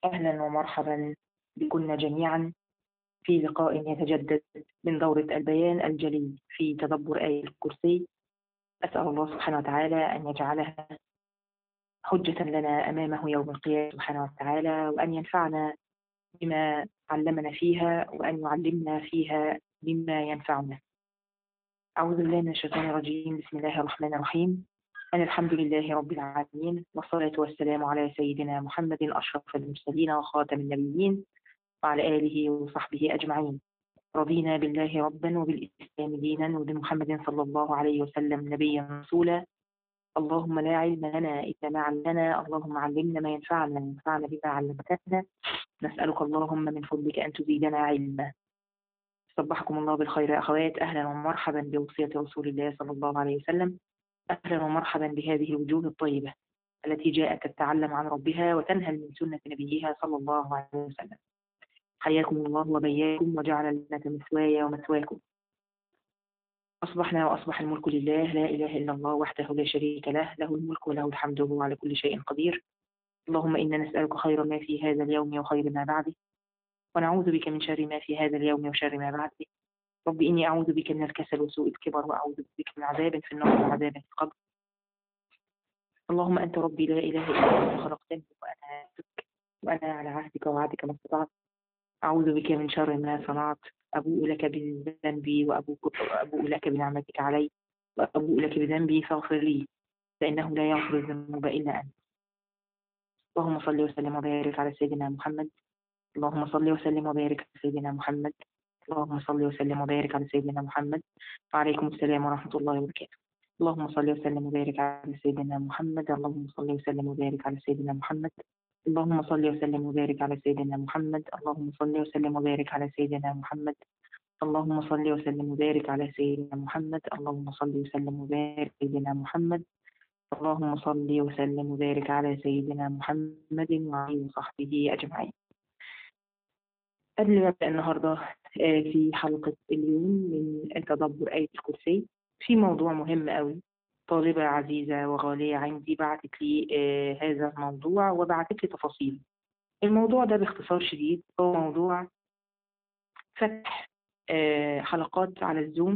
أهلا ومرحبا بكنا جميعا في لقاء يتجدد من دورة البيان الجلي في تدبر آية الكرسي أسأل الله سبحانه وتعالى أن يجعلها حجة لنا أمامه يوم القيامة سبحانه وتعالى وأن ينفعنا بما علمنا فيها وأن يعلمنا فيها مما ينفعنا أعوذ بالله من الشيطان الرجيم بسم الله الرحمن الرحيم أن الحمد لله رب العالمين والصلاة والسلام على سيدنا محمد أشرف المرسلين وخاتم النبيين وعلى آله وصحبه أجمعين رضينا بالله ربا وبالإسلام دينا وبمحمد صلى الله عليه وسلم نبيا رسولا اللهم لا علم لنا إلا ما علمنا اللهم علمنا ما ينفعنا وانفعنا بما علمتنا نسألك اللهم من فضلك أن تزيدنا علما صبحكم الله بالخير يا أخوات أهلا ومرحبا بوصية رسول الله صلى الله عليه وسلم أهلا ومرحبا بهذه الوجوه الطيبة التي جاءت تتعلم عن ربها وتنهل من سنة نبيها صلى الله عليه وسلم حياكم الله وبياكم وجعل الجنة مثواي ومثواكم أصبحنا وأصبح الملك لله لا إله إلا الله وحده لا شريك له له الملك وله الحمد وهو على كل شيء قدير اللهم إنا نسألك خير ما في هذا اليوم وخير ما بعده ونعوذ بك من شر ما في هذا اليوم وشر ما بعده رب إني أعوذ بك من الكسل وسوء الكبر وأعوذ بك من عذاب في النار وعذاب في القبر اللهم أنت ربي لا إله إلا أنت خلقتني وأنا عبدك وأنا على عهدك ووعدك ما استطعت أعوذ بك من شر ما صنعت أبوء لك بذنبي وأبوء لك بنعمتك علي وأبوء لك بذنبي فاغفر لي فإنه لا يغفر الذنوب إلا أنت اللهم صل وسلم وبارك على سيدنا محمد اللهم صل وسلم وبارك على سيدنا محمد اللهم صل وسلم وبارك على سيدنا محمد وعليكم السلام ورحمة الله وبركاته اللهم صل وسلم وبارك على سيدنا محمد اللهم صل وسلم وبارك على سيدنا محمد اللهم صل وسلم وبارك على سيدنا محمد اللهم صل وسلم وبارك على سيدنا محمد اللهم صل وسلم وبارك على سيدنا محمد اللهم صل وسلم وبارك سيدنا محمد اللهم صل وسلم وبارك على سيدنا محمد وعلى وصحبه أجمعين قبل ما أبدأ النهاردة في حلقة اليوم من تدبر آية الكرسي في موضوع مهم قوي طالبة عزيزة وغالية عندي بعتت لي هذا الموضوع وبعتت لي تفاصيل الموضوع ده باختصار شديد هو موضوع فتح حلقات على الزوم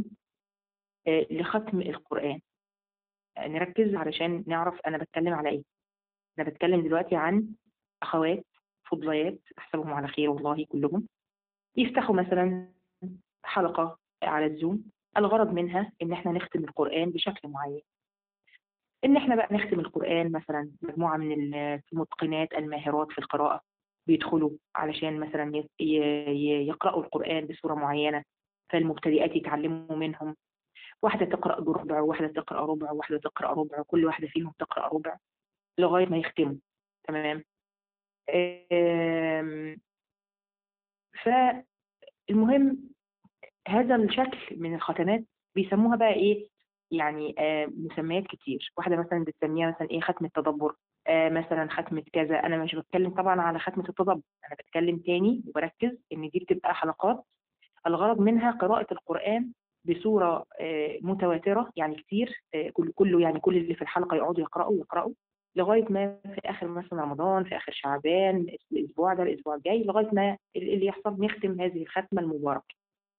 لختم القرآن نركز علشان نعرف أنا بتكلم على إيه أنا بتكلم دلوقتي عن أخوات فضليات أحسبهم على خير والله كلهم يفتحوا مثلا حلقة على الزوم الغرض منها إن إحنا نختم القرآن بشكل معين إن إحنا بقى نختم القرآن مثلا مجموعة من المتقنات الماهرات في القراءة بيدخلوا علشان مثلا يقرأوا القرآن بصورة معينة فالمبتدئات يتعلموا منهم واحدة تقرأ بربع وواحدة تقرأ ربع وواحدة تقرأ ربع وكل واحدة فيهم تقرأ ربع لغاية ما يختموا تمام فالمهم هذا الشكل من الختمات بيسموها بقى ايه يعني آه مسميات كتير واحدة مثلا بتسميها مثلا ايه ختم التدبر آه مثلا ختمة كذا انا مش بتكلم طبعا على ختمة التدبر انا بتكلم تاني وبركز ان دي بتبقى حلقات الغرض منها قراءة القرآن بصورة آه متواترة يعني كتير كل كله يعني كل اللي في الحلقة يقعدوا يقرأوا يقرأوا لغاية ما في آخر مثلا رمضان في آخر شعبان الأسبوع ده الأسبوع الجاي لغاية ما اللي يحصل نختم هذه الختمة المباركة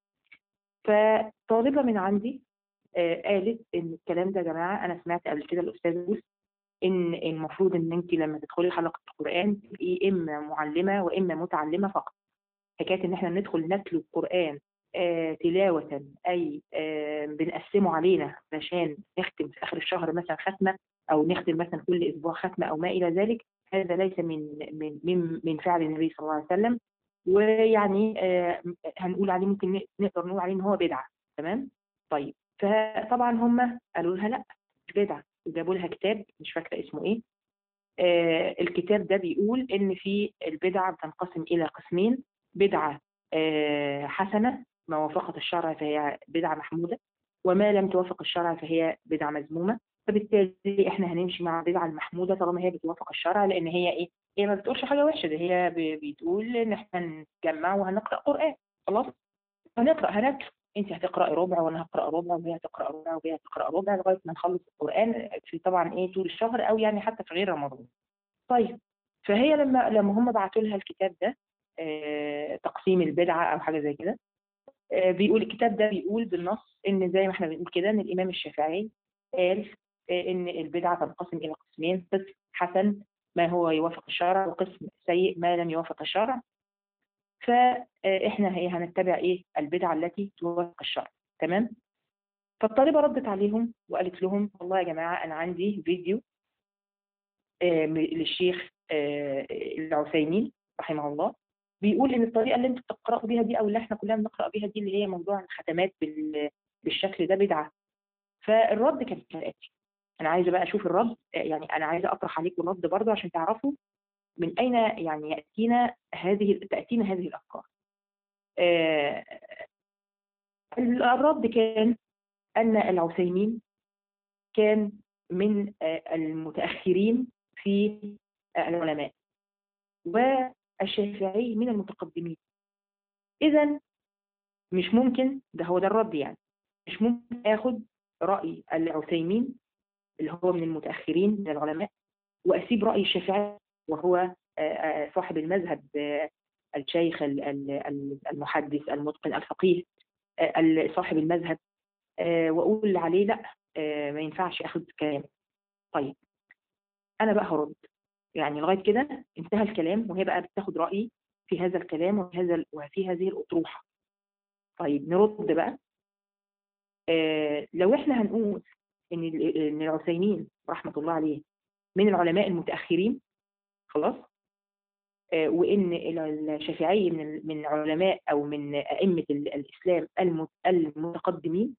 فطالبة من عندي آه قالت إن الكلام ده يا جماعة أنا سمعت قبل كده الأستاذ بوس إن المفروض إن أنت لما تدخلي حلقة القرآن تبقي إما معلمة وإما متعلمة فقط حكاية إن إحنا ندخل نتلو القرآن آه تلاوة أي آه بنقسمه علينا علشان نختم في آخر الشهر مثلا ختمة أو نختم مثلا كل أسبوع ختمة أو ما إلى ذلك هذا ليس من من من, من فعل النبي صلى الله عليه وسلم ويعني آه هنقول عليه ممكن نقدر نقول عليه إن هو بدعة تمام؟ طيب فطبعا هم قالوا لها لا مش بدعة وجابوا لها كتاب مش فاكرة اسمه إيه آه الكتاب ده بيقول إن في البدعة بتنقسم إلى قسمين بدعة آه حسنة ما وافقت الشرع فهي بدعة محمودة وما لم توافق الشرع فهي بدعة مذمومة فبالتالي احنا هنمشي مع البدعة المحمودة طالما هي بتوافق الشرع لان هي ايه هي ما بتقولش حاجة وحشة ده هي بتقول ان احنا نتجمع وهنقرأ قرآن خلاص هنقرأ هنتلو انت هتقرأي ربع وانا هقرأ ربع وهي هتقرأ ربع وهي هتقرأ ربع لغاية ما نخلص القرآن في طبعا ايه طول الشهر او يعني حتى في غير رمضان طيب فهي لما لما هم بعتوا لها الكتاب ده آه، تقسيم البدعه او حاجه زي كده آه، بيقول الكتاب ده بيقول بالنص ان زي ما احنا بنقول كده ان الامام الشافعي قال آه، ان البدعه تنقسم الى قسمين قسم حسن ما هو يوافق الشرع وقسم سيء ما لم يوافق الشرع فاحنا هي هنتبع ايه البدعه التي توافق الشرع تمام فالطالبه ردت عليهم وقالت لهم والله يا جماعه انا عندي فيديو آه، م- للشيخ آه، العثيمين رحمه الله بيقول ان الطريقه اللي انتوا بتقراوا بيها دي او اللي احنا كلنا بنقرا بيها دي اللي هي موضوع الختمات بال- بالشكل ده بدعه فالرد كان كالاتي انا عايزه بقى اشوف الرد آه، يعني انا عايزه اطرح عليكم الرد برضه عشان تعرفوا من اين يعني ياتينا هذه تاتينا هذه الافكار آه، الرد كان ان العثيمين كان من آه، المتاخرين في آه، العلماء والشافعي من المتقدمين اذا مش ممكن ده هو ده الرد يعني مش ممكن اخد راي العثيمين اللي هو من المتاخرين من العلماء واسيب راي الشافعي وهو آه، آه، صاحب المذهب آه، الشيخ ال- ال- ال- المحدث المتقن الفقيه آه، ال- صاحب المذهب آه، واقول عليه لا آه، ما ينفعش اخد كلام طيب انا بقى هرد يعني لغايه كده انتهى الكلام وهي بقى بتاخد رايي في هذا الكلام وفي هذا وفي هذه الاطروحه طيب نرد بقى آه، لو احنا هنقول ان ال- ان العثيمين رحمه الله عليه من العلماء المتاخرين خلاص آه، وان ال- الشافعي من ال- من علماء او من ائمه ال- الاسلام الم- المتقدمين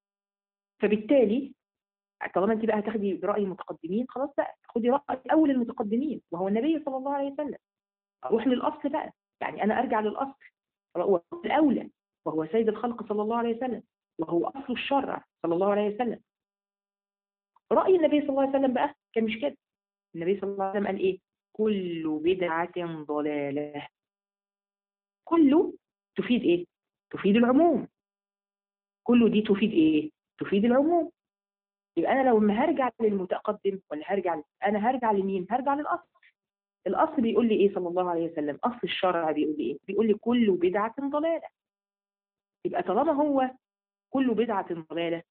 فبالتالي طالما انت بقى هتاخدي براي المتقدمين خلاص بقى خدي راي اول المتقدمين وهو النبي صلى الله عليه وسلم اروح للاصل بقى يعني انا ارجع للاصل وهو الاولى وهو سيد الخلق صلى الله عليه وسلم وهو اصل الشرع صلى الله عليه وسلم راي النبي صلى الله عليه وسلم بقى كان مش كده النبي صلى الله عليه وسلم قال ايه كل بدعه ضلاله كله تفيد ايه تفيد العموم كله دي تفيد ايه تفيد العموم يبقى انا لو ما هرجع للمتقدم ولا هرجع انا هرجع لمين هرجع للاصل الاصل بيقول لي ايه صلى الله عليه وسلم اصل الشرع بيقول لي ايه بيقول لي كل بدعه ضلاله يبقى طالما هو كل بدعه ضلاله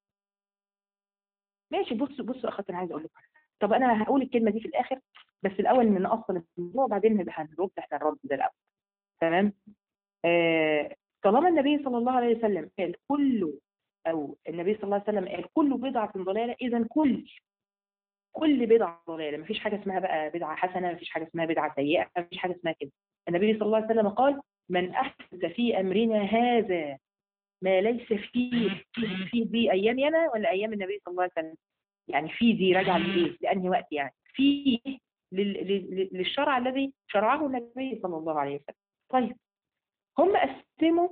ماشي بص بص يا اخواتي انا عايزه اقول لك حاجة. طب انا هقول الكلمه دي في الاخر بس الاول من اصل الموضوع وبعدين نبقى هنرد احنا الرد ده الاول تمام آه طالما النبي صلى الله عليه وسلم قال كل او النبي صلى الله عليه وسلم قال كل بدعه ضلاله اذا كل كل بدعه ضلاله مفيش حاجه اسمها بقى بدعه حسنه مفيش حاجه اسمها بدعه سيئه مفيش حاجه اسمها كده النبي صلى الله عليه وسلم قال من احدث في امرنا هذا ما ليس فيه فيه, فيه دي ايامي انا ولا ايام النبي صلى الله عليه وسلم يعني في دي راجعه لايه لانهي وقت يعني في لل- لل- للشرع الذي شرعه النبي صلى الله عليه وسلم طيب هم قسموا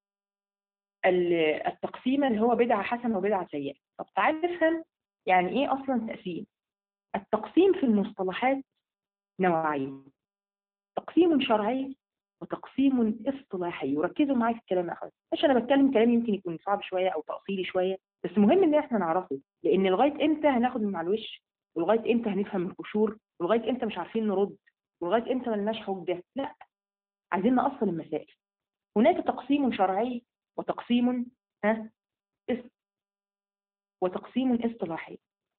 ال- التقسيم اللي هو بدعه حسنه وبدعه سيئه طب تعال نفهم يعني ايه اصلا تقسيم التقسيم في المصطلحات نوعين تقسيم شرعي وتقسيم اصطلاحي وركزوا معايا في الكلام يا اخواتي مش انا بتكلم كلام يمكن يكون صعب شويه او تاصيلي شويه بس مهم ان احنا نعرفه لان لغايه امتى هناخد من على الوش ولغايه امتى هنفهم القشور ولغايه امتى مش عارفين نرد ولغايه امتى ملناش حجه لا عايزين نأصل المسائل هناك تقسيم شرعي وتقسيم ها اس- وتقسيم اصطلاحي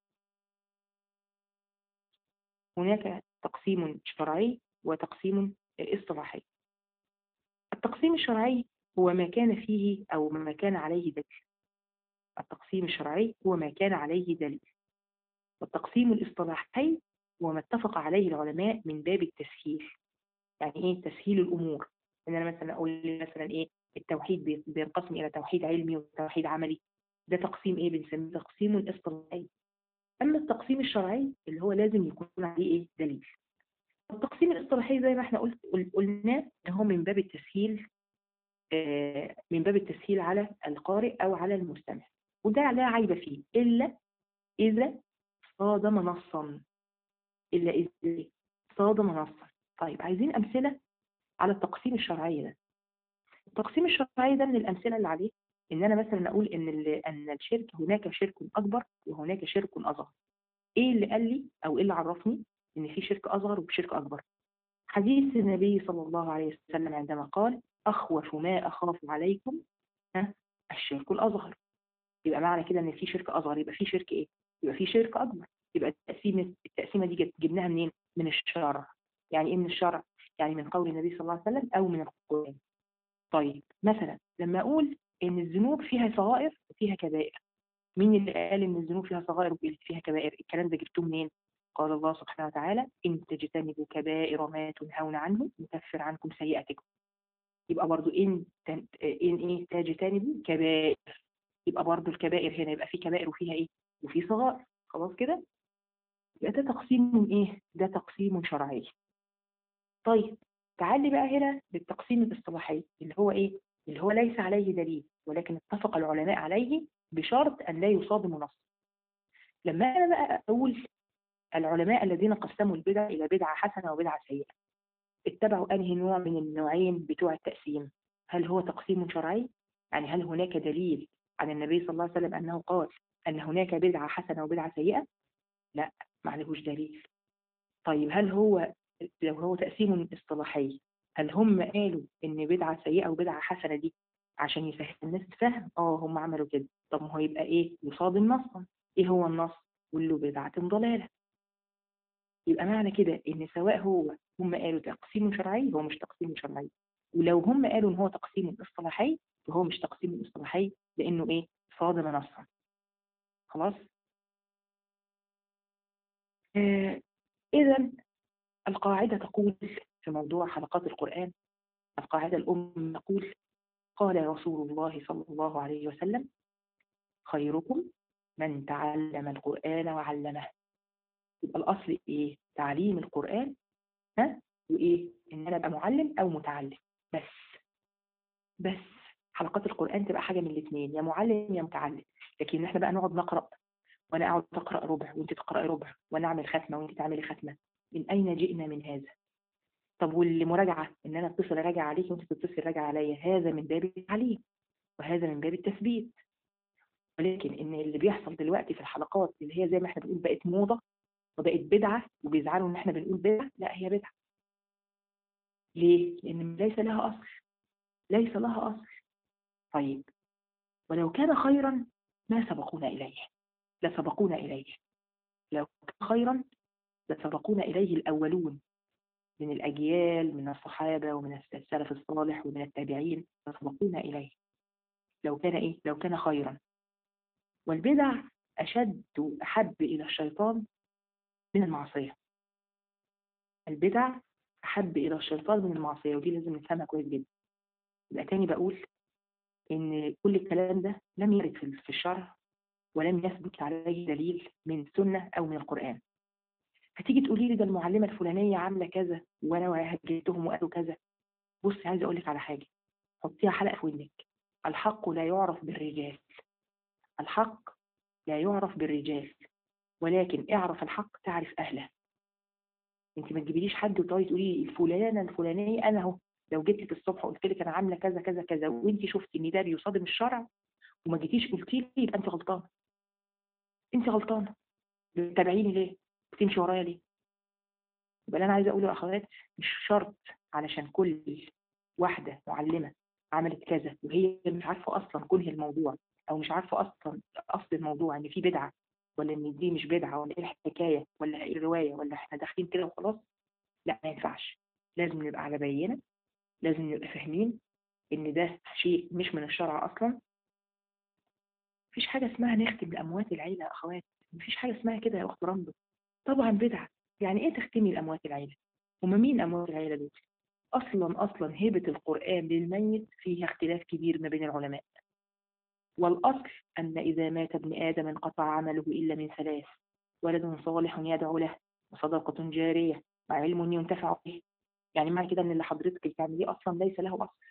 هناك تقسيم شرعي وتقسيم اصطلاحي التقسيم الشرعي هو ما كان فيه أو ما كان عليه دليل التقسيم الشرعي هو ما كان عليه دليل والتقسيم الاصطلاحي هو ما اتفق عليه العلماء من باب التسهيل يعني ايه تسهيل الامور ان انا مثلا اقول مثلا ايه التوحيد بي- بينقسم الى توحيد علمي وتوحيد عملي ده تقسيم ايه بنسميه تقسيم اصطلاحي اما التقسيم الشرعي اللي هو لازم يكون عليه ايه دليل التقسيم الاصطلاحي زي ما احنا قلت قل- قلنا ان هو من باب التسهيل آه، من باب التسهيل على القارئ او على المستمع وده لا عيب فيه الا اذا صادم نصا الا اذا صادم نصا طيب عايزين امثله على التقسيم الشرعي ده التقسيم الشرعي ده من الامثله اللي عليه ان انا مثلا اقول ان ال- ان الشرك هناك شرك اكبر وهناك شرك اصغر ايه اللي قال لي او ايه اللي عرفني ان في شرك اصغر وشرك اكبر حديث النبي صلى الله عليه وسلم عندما قال أخوف ما أخاف عليكم ها الشرك الأصغر يبقى معنى كده إن في شرك أصغر يبقى في شرك إيه؟ يبقى في شرك أكبر يبقى التقسيمة التقسيمة دي جبناها منين؟ من الشرع يعني إيه من الشرع؟ يعني من قول النبي صلى الله عليه وسلم أو من القرآن طيب مثلا لما أقول إن الذنوب فيها صغائر وفيها كبائر مين اللي قال إن الذنوب فيها صغائر وفيها كبائر الكلام ده جبتوه منين قال الله سبحانه وتعالى إن تجتنبوا كبائر ما تنهون عنه نكفر عنكم سيئاتكم يبقى برضو إن تن... إن إيه تجتنبوا كبائر يبقى برضو الكبائر هنا يبقى في كبائر وفيها إيه وفي صغائر خلاص كده يبقى ده تقسيم من إيه ده تقسيم شرعي طيب تعالي بقى هنا للتقسيم الاصطلاحي اللي هو إيه اللي هو ليس عليه دليل ولكن اتفق العلماء عليه بشرط أن لا يصادم نص لما أنا بقى أقول العلماء الذين قسموا البدع إلى بدعة حسنة وبدعة سيئة اتبعوا أنهي نوع من النوعين بتوع التقسيم هل هو تقسيم شرعي؟ يعني هل هناك دليل عن النبي صلى الله عليه وسلم أنه قال أن هناك بدعة حسنة وبدعة سيئة؟ لا ما عليهوش دليل طيب هل هو لو هو تقسيم اصطلاحي هل هم قالوا ان بدعة سيئة وبدعة حسنة دي عشان يسهل الناس الفهم اه هم عملوا كده طب ما هو يبقى ايه يصادم نصا ايه هو النص كله بدعة ضلالة يبقى معنى كده ان سواء هو هم قالوا تقسيم شرعي هو مش تقسيم شرعي ولو هم قالوا ان هو تقسيم اصطلاحي فهو مش تقسيم اصطلاحي لانه ايه صادم نصا خلاص آه اذا القاعدة تقول في موضوع حلقات القرآن القاعدة الأم تقول قال رسول الله صلى الله عليه وسلم خيركم من تعلم القرآن وعلمه يبقى الأصل إيه؟ تعليم القرآن ها؟ وإيه؟ إن أنا أبقى معلم أو متعلم بس بس حلقات القرآن تبقى حاجة من الاثنين يا معلم يا متعلم لكن إحنا بقى نقعد نقرأ وأنا أقعد أقرأ ربع وأنت تقرأي ربع وأنا أعمل ختمة وأنت تعملي ختمة من أين جئنا من هذا؟ طب والمراجعة إن أنا أتصل أراجع عليك وأنت تتصل راجع عليا هذا من باب التعليم وهذا من باب التثبيت ولكن إن اللي بيحصل دلوقتي في الحلقات اللي هي زي ما احنا بنقول بقت موضة وبقت بدعة وبيزعلوا إن احنا بنقول بدعة لا هي بدعة ليه؟ لأن ليس لها أصل ليس لها أصل طيب ولو كان خيرا ما سبقونا إليه لسبقونا إليه لو كان خيرا لسبقونا إليه الأولون من الأجيال من الصحابة ومن السلف الصالح ومن التابعين لسبقونا إليه لو كان إيه؟ لو كان خيرا والبدع أشد أحب إلى الشيطان من المعصية البدع أحب إلى الشيطان من المعصية ودي لازم نفهمها كويس جدا يبقى تاني بقول إن كل الكلام ده لم يرد في الشرع ولم يثبت عليه دليل من سنة أو من القرآن هتيجي تقولي لي ده المعلمة الفلانية عاملة كذا وأنا هجيتهم وقالوا كذا بصي عايزة أقول لك على حاجة حطيها حلقة في ودنك الحق لا يعرف بالرجال الحق لا يعرف بالرجال ولكن اعرف الحق تعرف أهله انت ما تجيبيليش حد وتقعدي تقولي الفلانة الفلانية أنا اهو لو جيت لك الصبح قلت لك أنا عاملة كذا كذا كذا وانت شفتي إن ده بيصادم الشرع وما جيتيش قلتي لي يبقى انت غلطانة انت غلطانة بتتابعيني ليه؟ بتمشي ورايا ليه؟ يبقى اللي أنا عايزة أقوله يا أخوات مش شرط علشان كل واحدة معلمة عملت كذا وهي مش عارفة أصلا كنه الموضوع أو مش عارفة أصلا أصل الموضوع إن في بدعة ولا إن دي مش بدعة ولا إيه الحكاية ولا إيه الرواية ولا إحنا داخلين كده وخلاص لا ما ينفعش لازم نبقى على بينة لازم نبقى فاهمين إن ده شيء مش من الشرع أصلا مفيش حاجة اسمها نختم لأموات العيلة يا أخوات مفيش حاجة اسمها كده يا أخت رمضة طبعا بدعة يعني إيه تختمي لأموات العيلة هما مين أموات العيلة دول أصلا أصلا هبة القرآن للميت فيها اختلاف كبير ما بين العلماء والأصل أن إذا مات ابن آدم انقطع عمله إلا من ثلاث ولد صالح يدعو له وصدقة جارية وعلم ينتفع به يعني معنى كده أن اللي حضرتك بتعمليه أصلا ليس له أصل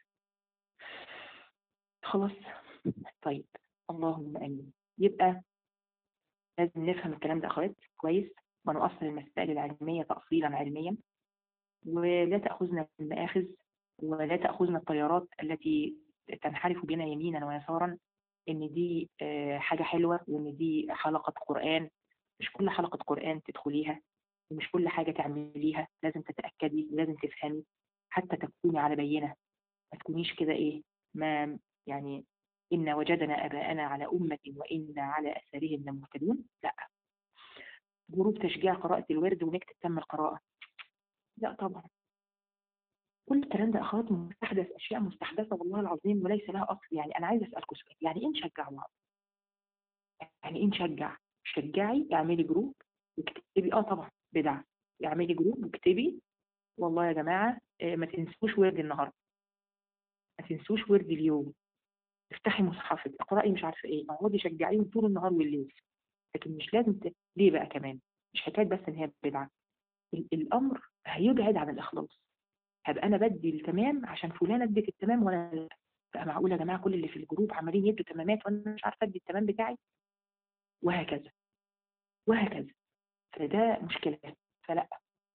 خلاص طيب اللهم آمين يبقى لازم نفهم الكلام ده أخوات كويس ونؤصل المسائل العلمية تأصيلا علميا ولا تأخذنا المآخذ ولا تأخذنا الطيارات التي تنحرف بنا يمينا ويسارا ان دي حاجة حلوة وان دي حلقة قرآن مش كل حلقة قرآن تدخليها ومش كل حاجة تعمليها لازم تتأكدي ولازم تفهمي حتى تكوني على بينة ما تكونيش كده ايه ما يعني إن وجدنا أباءنا على أمة وإنا على أثارهم لمهتدون لا جروب تشجيع قراءة الورد ونكتب تم القراءة لا طبعا كل الكلام ده أخوات مستحدث أشياء مستحدثة والله العظيم وليس لها أصل يعني أنا عايزة أسألكم سؤال يعني إيه نشجع بعض؟ يعني إيه نشجع؟ شجعي اعملي جروب واكتبي اه طبعا بدعة اعملي جروب واكتبي والله يا جماعة آه، ما تنسوش ورد النهاردة ما تنسوش ورد اليوم افتحي مصحفك اقرأي مش عارفة ايه اقعدي شجعيهم طول النهار والليل لكن مش لازم ت... ليه بقى كمان مش حكاية بس ان هي بدعة ال- الامر هيبعد عن الاخلاص هبقى انا بدي التمام عشان فلانة ادت التمام وانا لا بقى معقول يا جماعة كل اللي في الجروب عمالين يدوا تمامات وانا مش عارفة ادي التمام بتاعي وهكذا وهكذا فده مشكلة فلا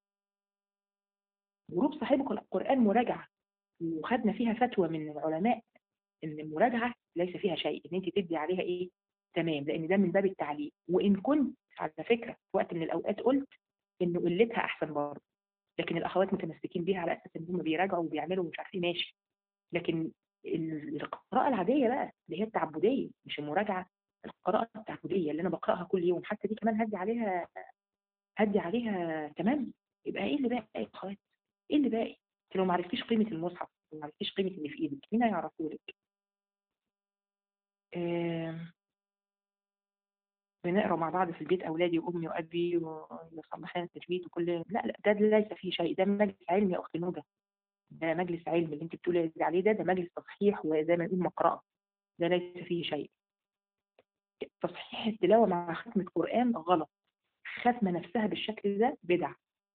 جروب صاحبكم القرآن مراجعة وخدنا فيها فتوى من العلماء ان المراجعة ليس فيها شيء ان انت تدي عليها ايه تمام لان ده من باب التعليم وان كنت على فكرة في وقت من الاوقات قلت انه قلتها احسن برضه لكن الاخوات متمسكين بيها على اساس ان هم بيراجعوا وبيعملوا مش عارف ايه ماشي لكن ال- القراءة العادية بقى اللي هي التعبدية مش المراجعة القراءة التعبدية اللي انا بقرأها كل يوم حتى دي كمان هدي عليها هدي عليها تمام يبقى ايه اللي باقي يا اخوات ايه اللي باقي انت لو ما عرفتيش قيمة المصحف وما عرفتيش قيمة اللي في ايدك مين هيعرفه لك آم، بنقرا مع بعض في البيت اولادي وامي وابي ويصلحين التجويد وكل لا لا ده ليس فيه شيء ده مجلس علم يا اختي نوجه ده مجلس علم اللي انت بتقولي عليه ده ده مجلس تصحيح وزي ما نقول مقرأة ده ليس فيه شيء تصحيح التلاوة مع ختمة قرآن غلط ختمة نفسها بالشكل ده بدعة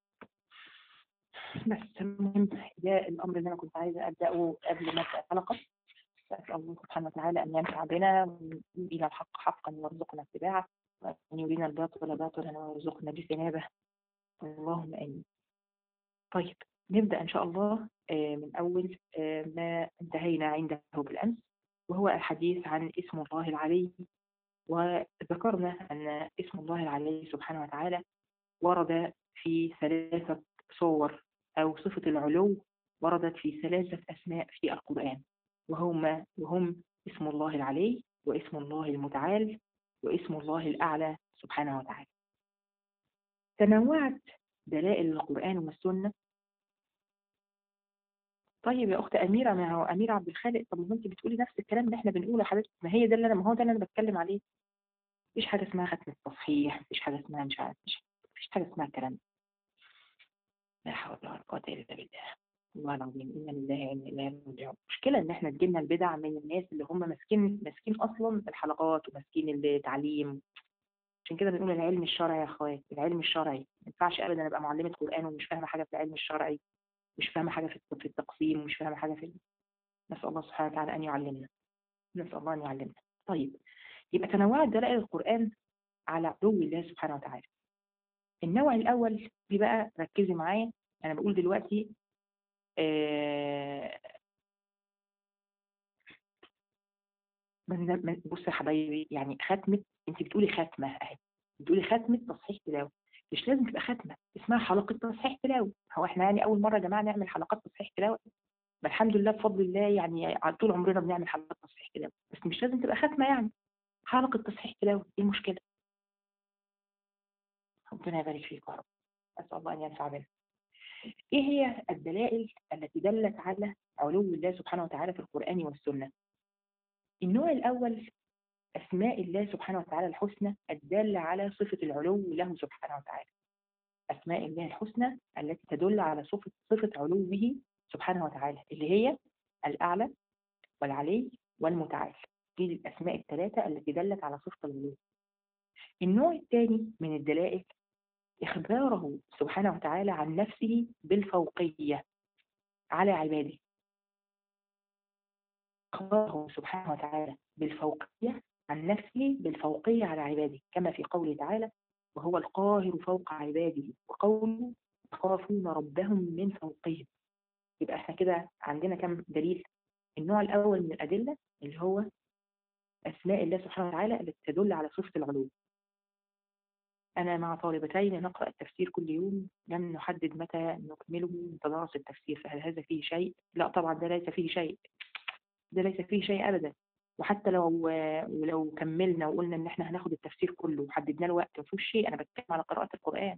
بس المهم ده الأمر اللي أنا كنت عايزة أبدأه قبل ما أبدأ الحلقة أسأل الله سبحانه وتعالى أن ينفع بنا إلى الحق حقا ويرزقنا اتباعه وأن يرينا الباطل باطلا ويرزقنا اجتنابه اللهم آمين طيب نبدأ إن شاء الله آه، من أول آه، ما انتهينا عنده بالأمس وهو الحديث عن اسم الله العلي وذكرنا أن اسم الله العلي سبحانه وتعالى ورد في ثلاثة صور أو صفة العلو وردت في ثلاثة أسماء في القرآن وهما وهم اسم الله العلي واسم الله المتعال واسم الله الأعلى سبحانه وتعالى تنوعت دلائل القرآن والسنة طيب يا أخت أميرة ما هو أميرة عبد الخالق طب ما أنت بتقولي نفس الكلام اللي إحنا بنقوله يا حبيبتي ما هي ده اللي أنا ما هو ده اللي أنا بتكلم عليه مفيش حاجة اسمها ختم التصحيح مفيش حاجة اسمها مش عارف مش مفيش حاجة اسمها الكلام ده لا حول ولا قوة إلا بالله والله العظيم إنا لله وإنا إليه راجعون المشكلة إن إحنا تجيلنا البدع من الناس اللي هم ماسكين ماسكين أصلا الحلقات وماسكين التعليم عشان كده بنقول العلم الشرعي يا اخوات العلم الشرعي ما ينفعش ابدا ابقى معلمه قران ومش فاهمه حاجه في العلم الشرعي مش فاهمه حاجه في في التقسيم ومش فاهمه حاجه في ال- نسال الله سبحانه وتعالى ان يعلمنا نسال الله ان يعلمنا طيب يبقى تنوعت دلائل القران على علو الله سبحانه وتعالى النوع الاول دي بقى ركزي معايا انا بقول دلوقتي آه من من- بص يا حبايبي يعني ختمه انت بتقولي ختمه اهي بتقولي ختمه تصحيح تلاوه مش لازم تبقى ختمه اسمها حلقه تصحيح تلاوه هو احنا يعني اول مره يا جماعه نعمل حلقات تصحيح تلاوه ما الحمد لله بفضل الله يعني على طول عمرنا بنعمل حلقات تصحيح تلاوه بس مش لازم تبقى ختمه يعني حلقه تصحيح تلاوه ايه المشكله ربنا يبارك فيك يا رب اسال الله ان ينفع بنا ايه هي الدلائل التي دلت على علو الله سبحانه وتعالى في القران والسنه النوع الاول أسماء الله سبحانه وتعالى الحسنى الدالة على صفة العلو له سبحانه وتعالى أسماء الله الحسنى التي تدل على صفة صفة علوه سبحانه وتعالى اللي هي الأعلى والعلي والمتعال دي الأسماء الثلاثة التي دلت على صفة العلو النوع الثاني من الدلائل إخباره سبحانه وتعالى عن نفسه بالفوقية على عباده أخبره سبحانه وتعالى بالفوقية عن نفسه بالفوقية على عباده كما في قوله تعالى وهو القاهر فوق عباده وقوله يخافون ربهم من فوقهم يبقى احنا كده عندنا كم دليل النوع الأول من الأدلة اللي هو أسماء الله سبحانه وتعالى التي تدل على صفة العلو أنا مع طالبتين نقرأ التفسير كل يوم لم نحدد متى نكمله تدارس التفسير فهل هذا فيه شيء؟ لا طبعا ده ليس فيه شيء ده ليس فيه شيء أبدا وحتى لو ولو كملنا وقلنا ان احنا هناخد التفسير كله وحددنا له وقت ما فيهوش شيء انا بتكلم على قراءة القرآن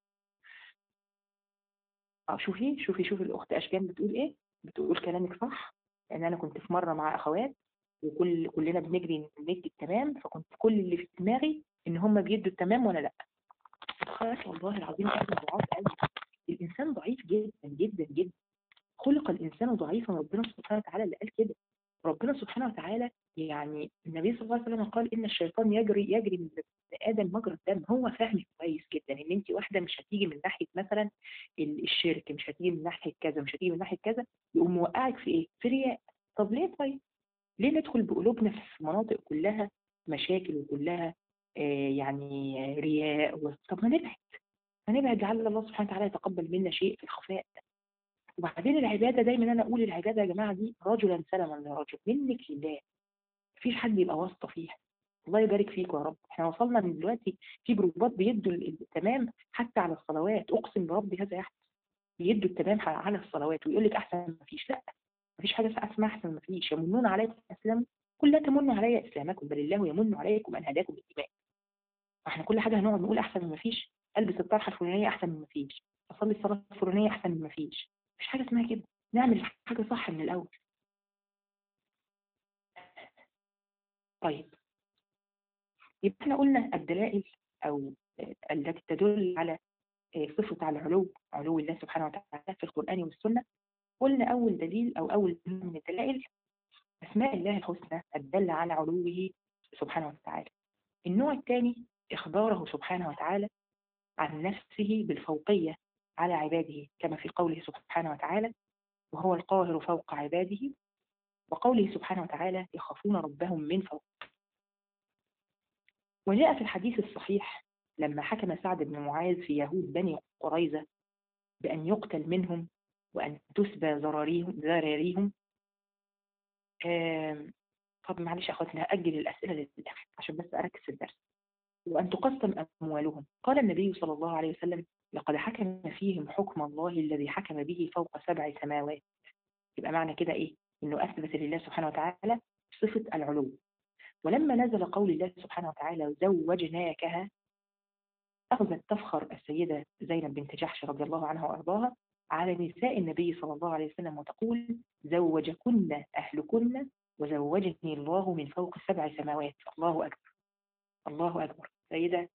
اه شوفي شوفي شوفي الاخت اشجان بتقول ايه بتقول كلامك صح لان انا كنت في مرة مع اخوات وكل كلنا بنجري ندي التمام فكنت كل اللي في دماغي ان هم بيدوا التمام وانا لا خلاص والله العظيم احنا ضعاف قوي الانسان ضعيف جدا جدا جدا خلق الانسان ضعيفا ربنا سبحانه وتعالى اللي قال كده ربنا سبحانه وتعالى يعني النبي صلى الله عليه وسلم قال ان الشيطان يجري يجري من ادم مجرى الدم هو فاهم كويس جدا ان انت واحده مش هتيجي من ناحيه مثلا الشرك مش هتيجي من ناحيه كذا مش هتيجي من ناحيه كذا يقوم موقعك في ايه؟ في رياء طب ليه طيب؟ ليه ندخل بقلوبنا في مناطق كلها مشاكل وكلها آه يعني رياء طب ما نبعد ما نبعد لعل الله سبحانه وتعالى يتقبل منا شيء في الخفاء وبعدين العباده دايما انا اقول العباده يا جماعه دي رجلا سلما لرجل منك لله مفيش حد يبقى واسطه فيها الله يبارك فيكم يا رب احنا وصلنا من دلوقتي في جروبات بيدوا التمام حتى على الصلوات اقسم بربي هذا يحدث بيدوا التمام على الصلوات ويقول لك احسن ما فيش لا مفيش حاجه اسمها احسن ما فيش يمنون عليكم اسلام كل لا تمنوا علي اسلامكم بل الله يمن عليكم ان هداكم للايمان احنا كل حاجه هنقعد نقول احسن من ما فيش البس الطرحه الفلانيه احسن من ما فيش اصلي الصلاه الفلانيه احسن من ما فيش مفيش حاجه اسمها كده نعمل حاجه صح من الاول طيب يبقى احنا قلنا الدلائل او التي تدل على صفة على العلو علو الله سبحانه وتعالى في القرآن والسنة قلنا أول دليل أو أول من الدلائل أسماء الله الحسنى الدالة على علوه سبحانه وتعالى النوع الثاني إخباره سبحانه وتعالى عن نفسه بالفوقية على عباده كما في قوله سبحانه وتعالى وهو القاهر فوق عباده وقوله سبحانه وتعالى يخافون ربهم من فوق وجاء في الحديث الصحيح لما حكم سعد بن معاذ في يهود بني قريظة بأن يقتل منهم وأن تسبى ذراريهم ذراريهم طب معلش يا أخواتنا هأجل الأسئلة للآخر عشان بس أركز في الدرس وأن تقسم أموالهم قال النبي صلى الله عليه وسلم لقد حكم فيهم حكم الله الذي حكم به فوق سبع سماوات يبقى معنى كده إيه؟ إنه أثبت لله سبحانه وتعالى صفة العلو ولما نزل قول الله سبحانه وتعالى زوجناكها أخذت تفخر السيدة زينب بنت جحش رضي الله عنها وأرضاها على نساء النبي صلى الله عليه وسلم وتقول زوجكن أهلكن وزوجني الله من فوق سبع سماوات الله أكبر الله أكبر سيدة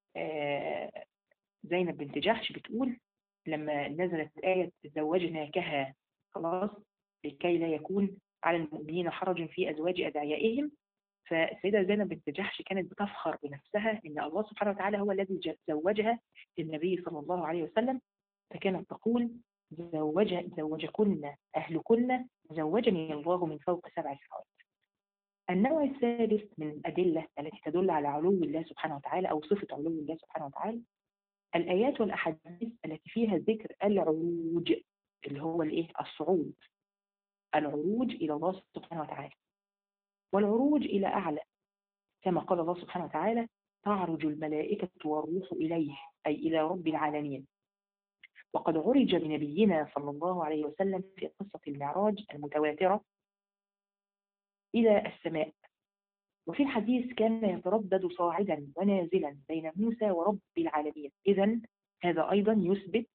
زينب بنت جحش بتقول لما نزلت آية زوجناكها خلاص لكي لا يكون على المؤمنين حرج في أزواج أدعيائهم فالسيدة زينب بنت جحش كانت بتفخر بنفسها إن الله سبحانه وتعالى هو الذي زوجها للنبي صلى الله عليه وسلم فكانت تقول زوج زوجكن أهلكن زوجني الله من فوق سبع سماوات النوع الثالث من الأدلة التي تدل على علو الله سبحانه وتعالى أو صفة علو الله سبحانه وتعالى الآيات والأحاديث التي فيها ذكر العروج اللي هو الإيه الصعود العروج إلى الله سبحانه وتعالى والعروج إلى أعلى كما قال الله سبحانه وتعالى تعرج الملائكة والروح إليه أي إلى رب العالمين وقد عرج بنبينا صلى الله عليه وسلم في قصة المعراج المتواترة إلى السماء وفي الحديث كان يتردد صاعدا ونازلا بين موسى ورب العالمين إذا هذا أيضا يثبت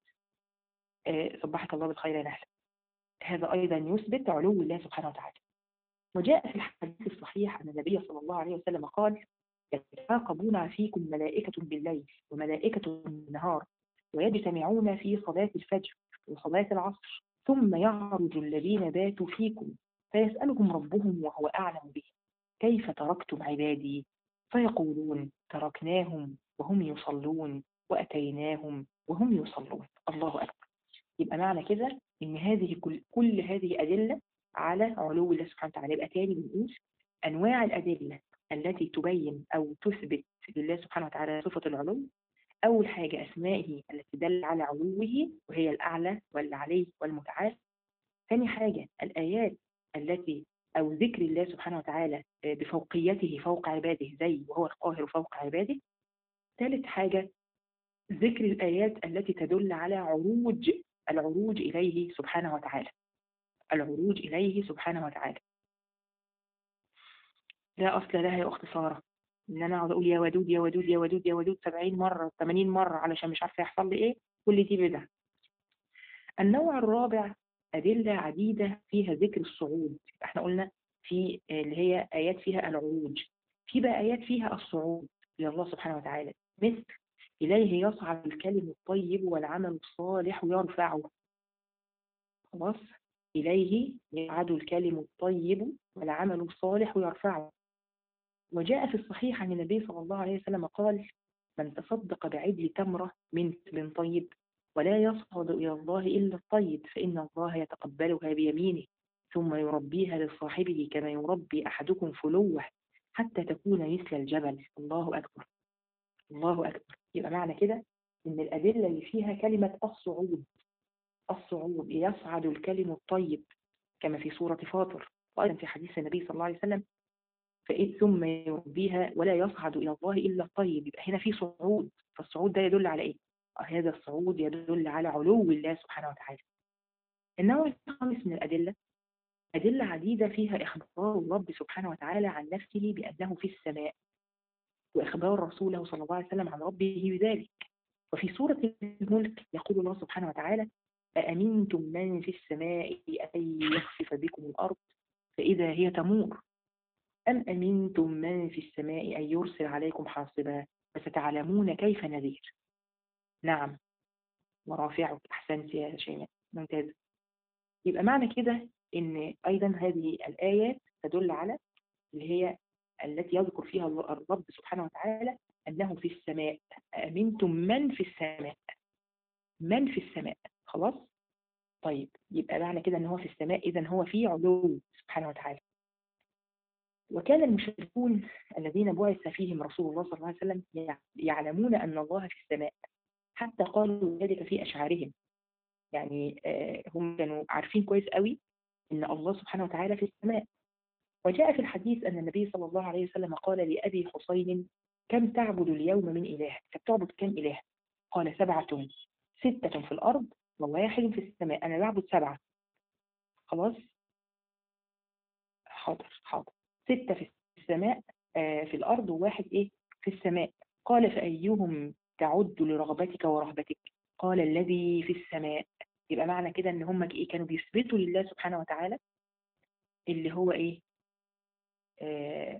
صبحك الله بالخير يا نهلا هذا أيضا يثبت علو الله سبحانه وتعالى وجاء في الحديث الصحيح أن النبي صلى الله عليه وسلم قال يتعاقبون فيكم ملائكة بالليل وملائكة بالنهار ويجتمعون في صلاة الفجر وصلاة العصر ثم يعرج الذين باتوا فيكم فيسألهم ربهم وهو أعلم به كيف تركتم عبادي فيقولون تركناهم وهم يصلون وأتيناهم وهم يصلون الله أكبر يبقى معنى كده إن هذه كل, كل هذه أدلة على علو الله سبحانه وتعالى يبقى تاني بنقول أنواع الأدلة التي تبين أو تثبت لله سبحانه وتعالى صفة العلو أول حاجة أسمائه التي دل على علوه وهي الأعلى والعلي والمتعال ثاني حاجة الآيات التي أو ذكر الله سبحانه وتعالى بفوقيته فوق عباده زي وهو القاهر فوق عباده ثالث حاجة ذكر الآيات التي تدل على عروج العروج إليه سبحانه وتعالى العروج إليه سبحانه وتعالى لا أصل لها يا أخت سارة إن أنا أقعد أقول يا ودود يا ودود يا ودود يا ودود 70 مرة 80 مرة علشان مش عارفة يحصل لي إيه كل دي بدعة النوع الرابع أدلة عديدة فيها ذكر الصعود احنا قلنا في اللي هي آيات فيها العروج في بقى آيات فيها الصعود إلى الله سبحانه وتعالى مثل إليه يصعد الكلم الطيب والعمل الصالح يرفعه خلاص إليه يصعد الكلم الطيب والعمل الصالح يرفعه وجاء في الصحيح عن النبي صلى الله عليه وسلم قال من تصدق بعدل تمرة من كسب طيب ولا يصعد إلى الله إلا الطيب فإن الله يتقبلها بيمينه ثم يربيها لصاحبه كما يربي أحدكم فلوه حتى تكون مثل الجبل الله أكبر الله أكبر يبقى معنى كده إن الأدلة اللي فيها كلمة الصعود الصعود يصعد الكلم الطيب كما في سورة فاطر وأيضا في حديث النبي صلى الله عليه وسلم فإن ثم يربيها ولا يصعد إلى الله إلا الطيب يبقى هنا في صعود فالصعود ده يدل على إيه؟ هذا الصعود يدل على علو الله سبحانه وتعالى النوع الخامس من الأدلة أدلة عديدة فيها إخبار الرب سبحانه وتعالى عن نفسه بأنه في السماء وإخبار رسوله صلى الله عليه وسلم عن ربه بذلك وفي سورة الملك يقول الله سبحانه وتعالى أأمنتم من في السماء أن يخسف بكم الأرض فإذا هي تمور أم أمنتم من في السماء أن يرسل عليكم حاصبا فستعلمون كيف نذير نعم ورافعك أحسنت يا شيماء ممتاز يبقى معنى كده إن أيضا هذه الآيات تدل على اللي هي التي يذكر فيها الرب سبحانه وتعالى أنه في السماء أمنتم من في السماء من في السماء خلاص طيب يبقى معنى كده ان هو في السماء اذا هو في علو سبحانه وتعالى وكان المشركون الذين بعث فيهم رسول الله صلى الله عليه وسلم يعلمون ان الله في السماء حتى قالوا ذلك في اشعارهم يعني هم كانوا عارفين كويس قوي ان الله سبحانه وتعالى في السماء وجاء في الحديث ان النبي صلى الله عليه وسلم قال لابي حسين كم تعبد اليوم من اله بتعبد كم اله قال سبعه سته في الارض وواحد في السماء أنا بعبد سبعة خلاص حاضر حاضر ستة في السماء آه في الأرض وواحد إيه في السماء قال فأيهم تعد لرغبتك ورهبتك قال الذي في السماء يبقى معنى كده ان هم ايه كانوا بيثبتوا لله سبحانه وتعالى اللي هو ايه آه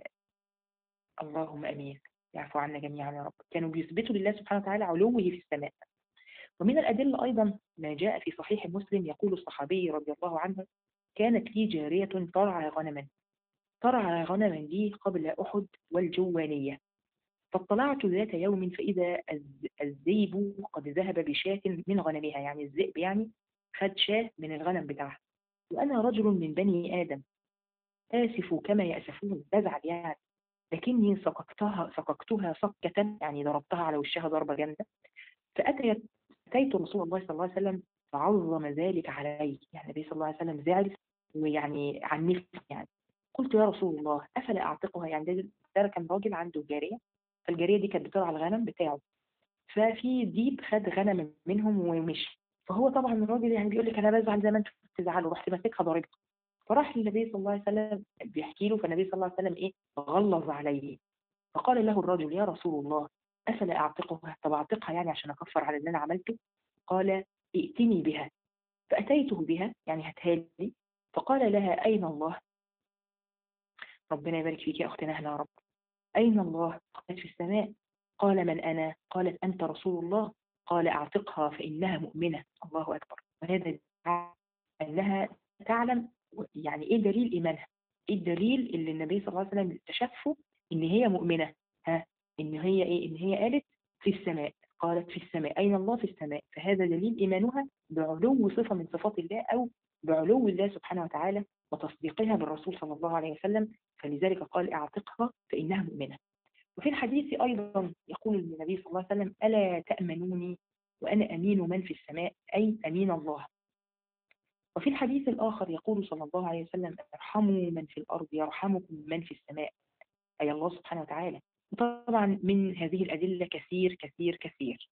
اللهم امين يعفو عنا جميعا يا رب كانوا بيثبتوا لله سبحانه وتعالى علوه في السماء ومن الأدلة أيضا ما جاء في صحيح مسلم يقول الصحابي رضي الله عنه كانت لي جارية ترعى غنما ترعى غنما لي قبل أحد والجوانية فاطلعت ذات يوم فإذا الذيب قد ذهب بشاة من غنمها يعني الذئب يعني خد شاة من الغنم بتاعها وأنا رجل من بني آدم آسف كما يأسفون بزعل يعني لكني سققتها سققتها سكة يعني ضربتها على وشها ضربة جامدة فأتيت أتيت رسول الله صلى الله عليه وسلم فعظم ذلك علي يعني النبي صلى الله عليه وسلم زعل ويعني عنفني يعني قلت يا رسول الله أفلا أعتقها يعني ده كان راجل عنده جارية فالجارية دي كانت بترعى الغنم بتاعه ففي ديب خد غنم منهم ومشي فهو طبعا الراجل يعني بيقول لك أنا بزعل زي ما أنتم بتزعلوا رحت ماسكها ضاربها فراح للنبي صلى الله عليه وسلم بيحكي له فالنبي صلى الله عليه وسلم إيه غلظ عليه فقال له الرجل يا رسول الله أفلا أعتقها طب أعتقها يعني عشان أكفر على اللي أنا عملته قال ائتني بها فأتيته بها يعني هاتها لي فقال لها أين الله ربنا يبارك فيك يا أختنا هنا يا رب أين الله قالت في السماء قال من أنا قالت أنت رسول الله قال أعتقها فإنها مؤمنة الله أكبر وهذا أنها تعلم يعني إيه دليل إيمانها إيه الدليل اللي النبي صلى الله عليه وسلم اكتشفه إن هي مؤمنة ها إن هي إيه إن هي قالت في السماء قالت في السماء أين الله في السماء فهذا دليل إيمانها بعلو صفة من صفات الله أو بعلو الله سبحانه وتعالى وتصديقها بالرسول صلى الله عليه وسلم فلذلك قال اعتقها فإنها مؤمنة وفي الحديث أيضا يقول النبي صلى الله عليه وسلم ألا تأمنوني وأنا أمين من في السماء أي أمين الله وفي الحديث الآخر يقول صلى الله عليه وسلم ارحموا من في الأرض يرحمكم من في السماء أي الله سبحانه وتعالى وطبعا من هذه الأدلة كثير كثير كثير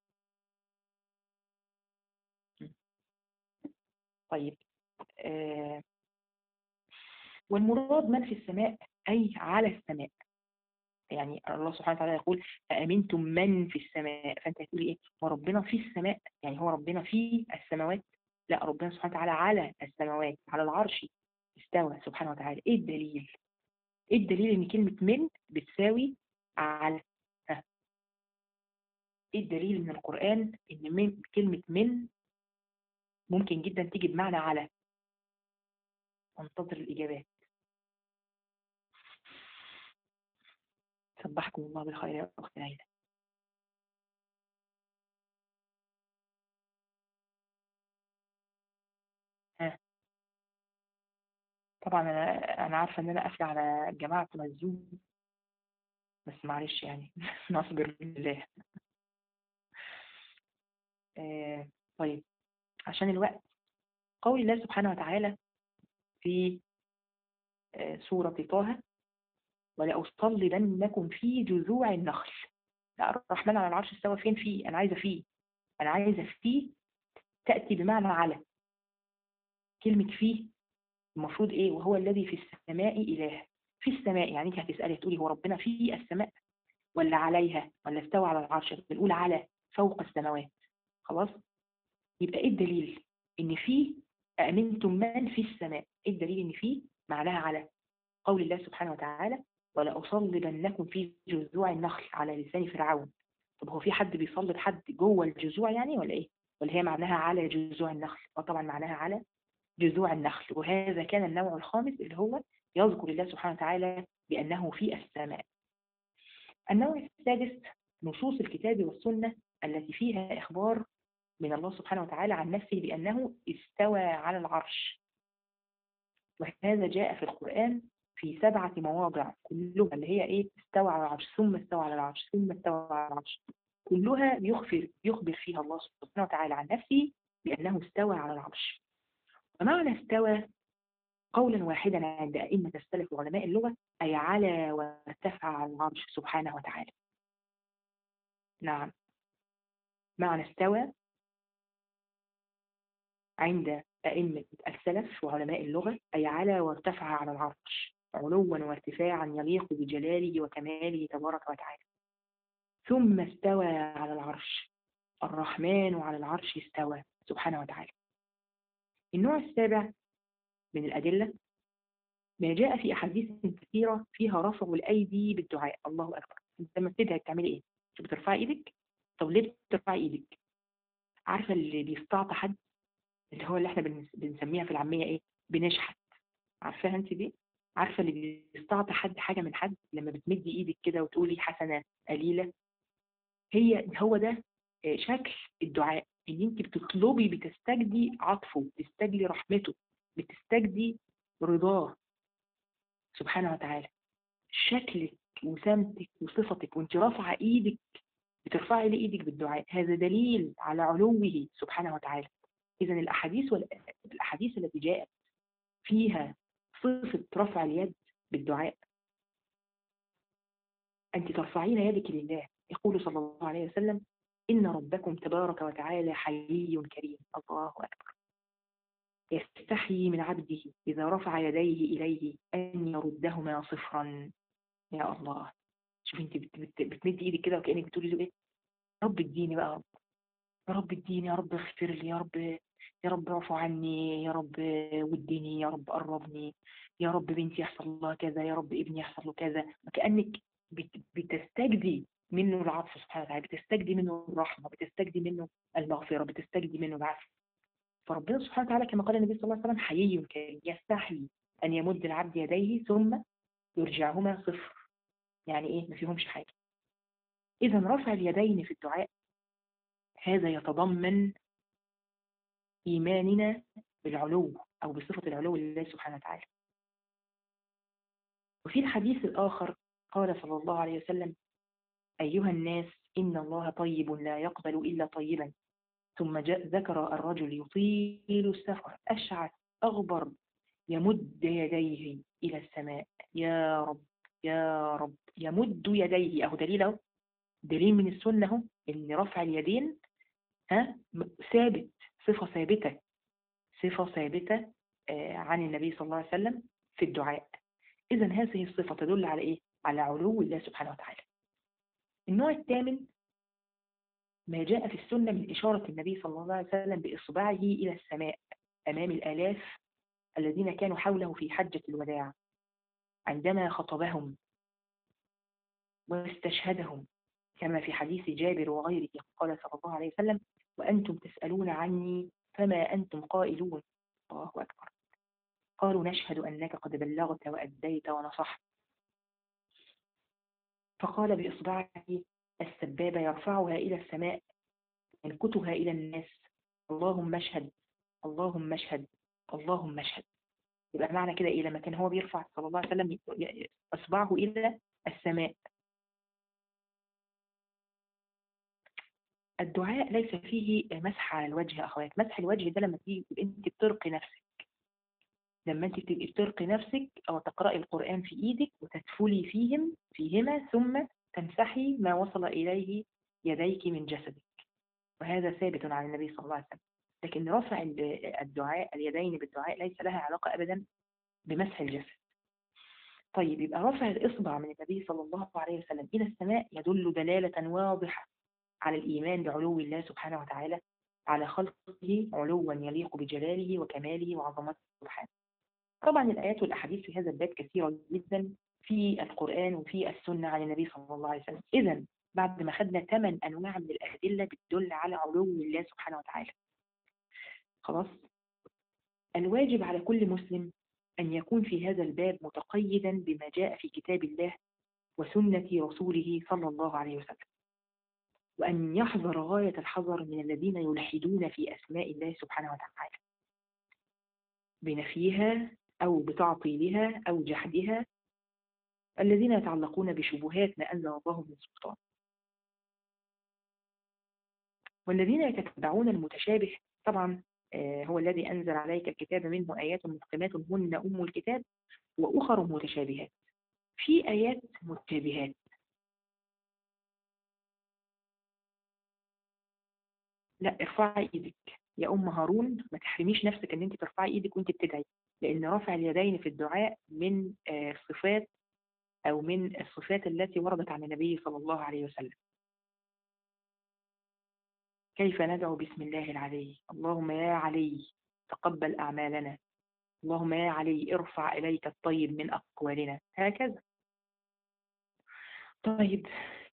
طيب آه والمراد من في السماء أي على السماء يعني الله سبحانه وتعالى يقول أأمنتم من في السماء فأنت هتقولي إيه هو ربنا في السماء يعني هو ربنا في السماوات لا ربنا سبحانه وتعالى على السماوات على العرش استوى سبحانه وتعالى إيه الدليل إيه الدليل إن كلمة من بتساوي على ها. إيه الدليل من القرآن إن من كلمة من ممكن جدا تيجي بمعنى على انتظر الإجابات صبحكم الله بالخير يا أخت عيدة ها طبعا أنا أنا عارفة إن أنا قافلة على الجماعة بتوع الزوم بس معلش يعني نصبر بالله آه طيب عشان الوقت قول الله سبحانه وتعالى في آه سورة طه ولأصلبنكم في جذوع النخل لا الرحمن على العرش استوى فين فيه أنا عايزة فيه أنا عايزة فيه تأتي بمعنى على كلمة فيه المفروض إيه وهو الذي في السماء إله في السماء يعني انت هتسألي تقولي هو ربنا في السماء ولا عليها ولا استوى على العرش بنقول على فوق السماوات خلاص يبقى ايه الدليل ان في أأمنتم من في السماء ايه الدليل ان في معناها على قول الله سبحانه وتعالى ولأصلبنكم في جذوع النخل على لسان فرعون طب هو في حد بيصلب حد جوه الجذوع يعني ولا ايه ولا هي معناها على جذوع النخل وطبعا معناها على جذوع النخل وهذا كان النوع الخامس اللي هو يذكر الله سبحانه وتعالى بأنه في السماء النوع السادس نصوص الكتاب والسنة التي فيها إخبار من الله سبحانه وتعالى عن نفسه بأنه استوى على العرش وهذا جاء في القرآن في سبعة مواضع كلها اللي هي إيه استوى على العرش ثم استوى على العرش ثم استوى على العرش كلها يخبر يخبر فيها الله سبحانه وتعالى عن نفسه بأنه استوى على العرش ومعنى استوى قولا واحدا عند أئمة السلف وعلماء اللغة أي على وارتفع على العرش سبحانه وتعالى نعم معنى استوى عند أئمة السلف وعلماء اللغة أي على وارتفع على العرش علوا وارتفاعا يليق بجلاله وكماله تبارك وتعالى ثم استوى على العرش الرحمن على العرش استوى سبحانه وتعالى النوع السابع من الأدلة ما جاء في أحاديث كثيرة فيها رفع الأيدي بالدعاء الله أكبر أنت لما بتدعي بتعملي إيه؟ مش بترفعي إيدك؟ طب ليه بترفعي إيدك؟ عارفة اللي بيستعطى حد اللي هو اللي احنا بنسميها في العامية إيه؟ بنشحت عارفاها أنت دي؟ عارفة اللي بيستعطى حد حاجة من حد لما بتمدي إيدك كده وتقولي حسنة قليلة هي هو ده شكل الدعاء ان انت بتطلبي بتستجدي عطفه بتستجدي رحمته بتستجدي رضاه سبحانه وتعالى شكلك وسمتك وصفتك وانت رافعه ايدك بترفعي ليه ايدك بالدعاء هذا دليل على علوه سبحانه وتعالى اذا الاحاديث والاحاديث التي جاءت فيها صفه رفع اليد بالدعاء انت ترفعين يدك لله يقول صلى الله عليه وسلم إن ربكم تبارك وتعالى حيي كريم الله أكبر يستحيي من عبده إذا رفع يديه إليه أن يردهما صفرا يا الله شوف انت بتمد ايدك كده وكأنك بتقولي له ايه رب اديني بقى رب يا رب اديني يا رب اغفر لي يا رب يا رب اعفو عني يا رب ودني يا رب قربني يا رب بنتي يحصل لها كذا يا رب ابني يحصل له كذا وكأنك بتستجدي منه العطف سبحانه وتعالى بتستجدي منه الرحمة بتستجدي منه المغفرة بتستجدي منه العفو فربنا سبحانه وتعالى كما قال النبي صلى الله عليه وسلم حيي كريم يستحي أن يمد العبد يديه ثم يرجعهما صفر يعني إيه ما فيهمش حاجة إذا رفع اليدين في الدعاء هذا يتضمن إيماننا بالعلو أو بصفة العلو لله سبحانه وتعالى وفي الحديث الآخر قال صلى الله عليه وسلم أيها الناس إن الله طيب لا يقبل إلا طيبا ثم ذكر الرجل يطيل السفر أشعث أغبر يمد يديه إلى السماء يا رب يا رب يمد يديه اهو دليل اهو دليل من السنة اهو ان رفع اليدين ها ثابت صفة ثابتة صفة ثابتة آه، عن النبي صلى الله عليه وسلم في الدعاء إذا هذه الصفة تدل على إيه؟ على علو الله سبحانه وتعالى النوع الثامن ما جاء في السنة من إشارة النبي صلى الله عليه وسلم بإصبعه إلى السماء أمام الآلاف الذين كانوا حوله في حجة الوداع عندما خطبهم واستشهدهم كما في حديث جابر وغيره قال صلى الله عليه وسلم وأنتم تسألون عني فما أنتم قائلون الله أكبر قالوا نشهد أنك قد بلغت وأديت ونصحت فقال بإصبعه السبابة يرفعها إلى السماء ينكتها إلى الناس اللهم اشهد اللهم اشهد اللهم اشهد يبقى معنى كده إيه لما كان هو بيرفع صلى الله عليه وسلم إصبعه إلى السماء الدعاء ليس فيه مسح على الوجه أخوات مسح الوجه ده لما تيجي أنت بترقي نفسك لما أنت تبقي بترقي نفسك أو تقرأي القرآن في إيدك وتدفلي فيهم فيهما ثم تمسحي ما وصل إليه يديك من جسدك وهذا ثابت عن النبي صلى الله عليه وسلم لكن رفع الدعاء اليدين بالدعاء ليس لها علاقة أبدا بمسح الجسد طيب يبقى رفع الإصبع من النبي صلى الله عليه وسلم إلى السماء يدل دلالة واضحة على الإيمان بعلو الله سبحانه وتعالى على خلقه علوا يليق بجلاله وكماله وعظمته سبحانه طبعا الآيات والأحاديث في هذا الباب كثيرة جدا في القرآن وفي السنة عن النبي صلى الله عليه وسلم إذا بعد ما خدنا ثمان أنواع من الأدلة بتدل على علو الله سبحانه وتعالى خلاص الواجب على كل مسلم أن يكون في هذا الباب متقيدا بما جاء في كتاب الله وسنة رسوله صلى الله عليه وسلم وأن يحذر غاية الحذر من الذين يلحدون في أسماء الله سبحانه وتعالى بنفيها أو بتعطيلها أو جحدها الذين يتعلقون بشبهات ما أنزل الله من سلطان والذين يتتبعون المتشابه طبعا هو الذي أنزل عليك الكتاب منه آيات محكمات هن أم الكتاب وأخر متشابهات في آيات متشابهات لا ارفعي ايدك يا ام هارون ما تحرميش نفسك ان انت ترفعي ايدك وانت بتدعي لان رفع اليدين في الدعاء من صفات او من الصفات التي وردت عن النبي صلى الله عليه وسلم كيف ندعو بسم الله العلي اللهم يا علي تقبل أعمالنا اللهم يا علي ارفع إليك الطيب من أقوالنا هكذا طيب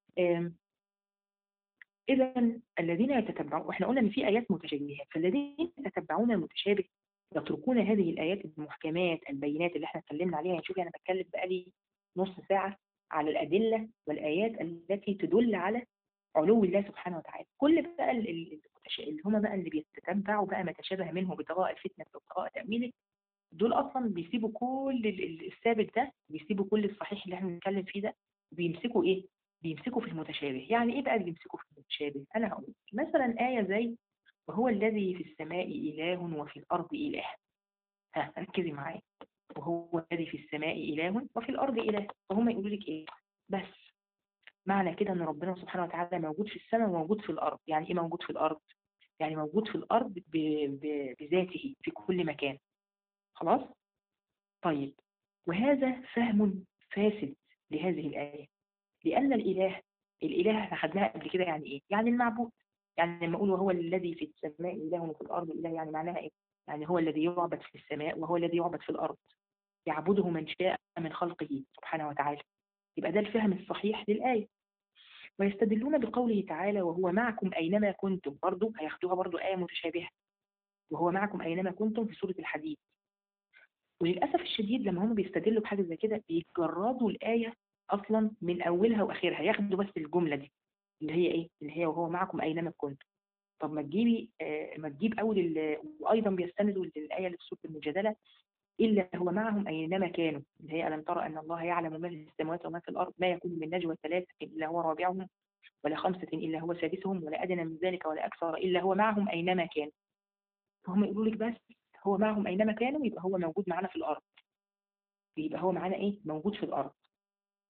إذا الذين يتتبعون وإحنا قلنا إن في آيات متشابهات فالذين يتتبعون المتشابه يتركون هذه الآيات المحكمات البينات اللي إحنا اتكلمنا عليها يعني شوفي أنا بتكلم بقالي نص ساعة على الأدلة والآيات التي تدل على علو الله سبحانه وتعالى كل بقى اللي هم بقى اللي بيتتبعوا بقى ما تشابه منه ابتغاء الفتنة وابتغاء تأويله دول أصلا بيسيبوا كل الثابت ده بيسيبوا كل الصحيح اللي احنا بنتكلم فيه ده بيمسكوا إيه؟ بيمسكوا في المتشابه يعني إيه بقى اللي بيمسكوا في المتشابه؟ أنا هقول مثلا آية زي وهو الذي في السماء إله وفي الأرض إله ها ركزي معايا وهو الذي في السماء إله وفي الأرض إله فهم يقولوا لك إيه؟ بس معنى كده ان ربنا سبحانه وتعالى موجود في السماء وموجود في الارض يعني ايه موجود في الارض يعني موجود في الارض ب... ب... بذاته في كل مكان خلاص طيب وهذا فهم فاسد لهذه الآية لأن الإله الإله احنا خدناها قبل كده يعني إيه؟ يعني المعبود يعني لما أقول وهو الذي في السماء إله وفي الأرض إله يعني معناها إيه؟ يعني هو الذي يعبد في السماء وهو الذي يعبد في الأرض يعبده من شاء من خلقه سبحانه وتعالى يبقى ده الفهم الصحيح للآية ويستدلون بقوله تعالى وهو معكم أينما كنتم برضو هياخدوها برضو آية متشابهة وهو معكم أينما كنتم في سورة الحديد وللأسف الشديد لما هم بيستدلوا بحاجة زي كده بيجردوا الآية أصلا من أولها وآخرها ياخدوا بس الجملة دي اللي هي إيه؟ اللي هي وهو معكم أينما كنتم طب ما تجيبي آه ما تجيب أول وأيضا بيستندوا للآية اللي في سورة المجادلة إلا هو معهم أينما كانوا اللي هي ألم ترى أن الله يعلم ما في السماوات وما في الأرض ما يكون من نجوى ثلاثة إلا هو رابعهم ولا خمسة إلا هو سادسهم ولا أدنى من ذلك ولا أكثر إلا هو معهم أينما كانوا فهم يقولوا لك بس هو معهم أينما كانوا يبقى هو موجود معانا في الأرض يبقى هو معانا إيه موجود في الأرض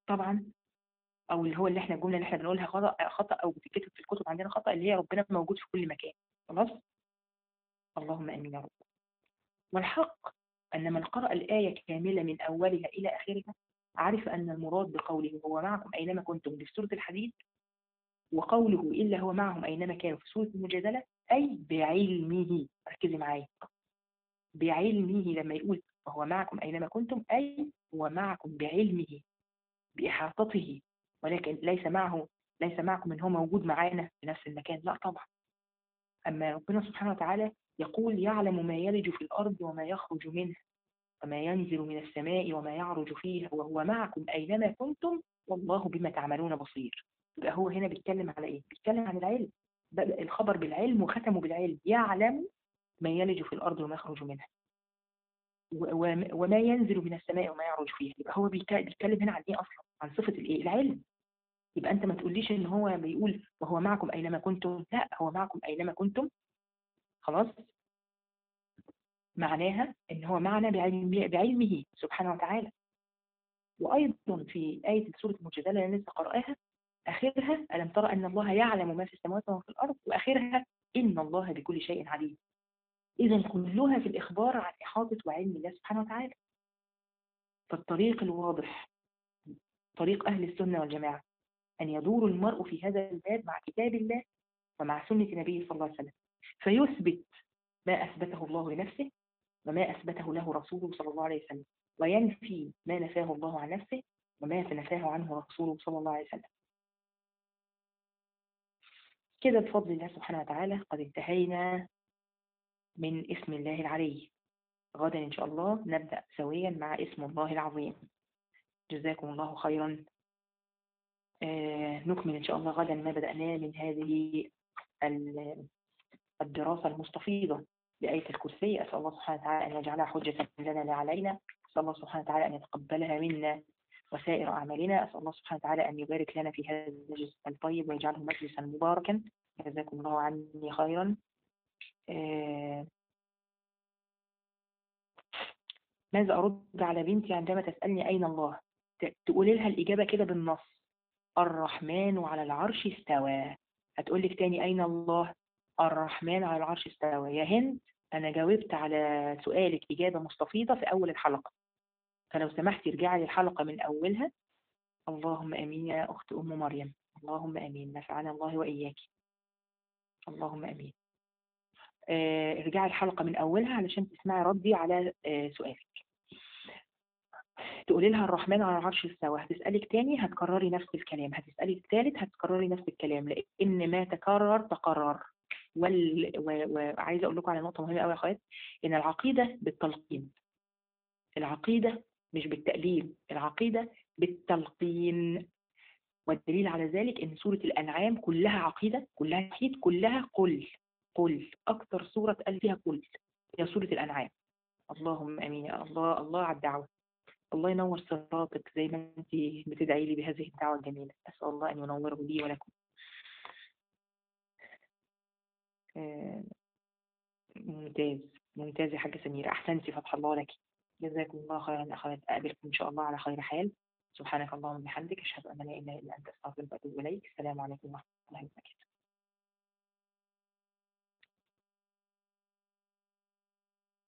طبعا او اللي هو اللي احنا الجمله اللي احنا بنقولها خطا خطا او بتتكتب في الكتب عندنا خطا اللي هي ربنا موجود في كل مكان خلاص اللهم امين يا رب والحق ان من قرأ الآية كاملة من أولها إلى آخرها عرف أن المراد بقوله هو معكم أينما كنتم في سورة الحديد وقوله إلا هو معهم أينما كانوا في سورة المجادلة أي بعلمه ركزي معايا بعلمه لما يقول وهو معكم أينما كنتم أي هو معكم بعلمه بإحاطته ولكن ليس معه ليس معكم ان هو موجود معانا في نفس المكان لا طبعا اما ربنا سبحانه وتعالى يقول يعلم ما يلج في الارض وما يخرج منها وما ينزل من السماء وما يعرج فيها وهو معكم اينما كنتم والله بما تعملون بصير يبقى هو هنا بيتكلم على ايه بيتكلم عن العلم بدأ الخبر بالعلم وختمه بالعلم يعلم ما يلج في الارض وما يخرج منها وما ينزل من السماء وما يعرج فيها يبقى هو بيتكلم هنا عن ايه اصلا عن صفه الايه العلم يبقى انت ما تقوليش ان هو بيقول وهو معكم اينما كنتم لا هو معكم اينما كنتم خلاص معناها ان هو معنا بعلم بعلمه سبحانه وتعالى وايضا في ايه سوره المجادله اللي لسه قراها اخرها الم ترى ان الله يعلم ما في السماوات وما في الارض واخرها ان الله بكل شيء عليم اذا كلها في الاخبار عن احاطه وعلم الله سبحانه وتعالى فالطريق الواضح طريق اهل السنه والجماعه أن يدور المرء في هذا الباب مع كتاب الله ومع سنة نبيه صلى الله عليه وسلم فيثبت ما أثبته الله لنفسه وما أثبته له رسوله صلى الله عليه وسلم وينفي ما نفاه الله عن نفسه وما نفاه عنه رسوله صلى الله عليه وسلم كده بفضل الله سبحانه وتعالى قد انتهينا من اسم الله العلي غدا إن شاء الله نبدأ سويا مع اسم الله العظيم جزاكم الله خيرا نكمل إن شاء الله غدا ما بدأناه من هذه الدراسة المستفيضة لآية الكرسي أسأل الله سبحانه وتعالى أن يجعلها حجة لنا لا علينا أسأل الله سبحانه وتعالى أن يتقبلها منا وسائر أعمالنا أسأل الله سبحانه وتعالى أن يبارك لنا في هذا المجلس الطيب ويجعله مجلسا مباركا جزاكم الله عني خيرا ماذا أرد على بنتي عندما تسألني أين الله تقولي لها الإجابة كده بالنص الرحمن على العرش استوى هتقول لك تاني أين الله الرحمن على العرش استوى يا هند أنا جاوبت على سؤالك إجابة مستفيضة في أول الحلقة فلو سمحتي ارجعي للحلقة من أولها اللهم أمين يا أخت أم مريم اللهم أمين نفعنا الله وإياك اللهم أمين آه ارجعي الحلقة من أولها علشان تسمعي ردي على آه سؤالك تقولي لها الرحمن على العرش استوى هتسألك تاني هتكرري نفس الكلام هتسألي الثالث هتكرري نفس الكلام لأن ما تكرر تقرر وال... و... وعايزة أقول لكم على نقطة مهمة قوي يا أخوات إن العقيدة بالتلقين العقيدة مش بالتأليل العقيدة بالتلقين والدليل على ذلك إن سورة الأنعام كلها عقيدة كلها توحيد كلها قل قل أكثر سورة قال فيها قل هي سورة الأنعام اللهم امين يا الله الله على الدعوه الله ينور صراطك زي ما انت بتدعي لي بهذه الدعوه الجميله اسال الله ان ينوره لي ولكم آه ممتاز ممتاز يا حاجه سميره احسنتي فتح الله لك جزاكم الله خيرا اخوات اقابلكم ان شاء الله على خير حال سبحانك اللهم وبحمدك اشهد ان لا اله الا انت استغفرك واتوب اليك السلام عليكم ورحمه الله وبركاته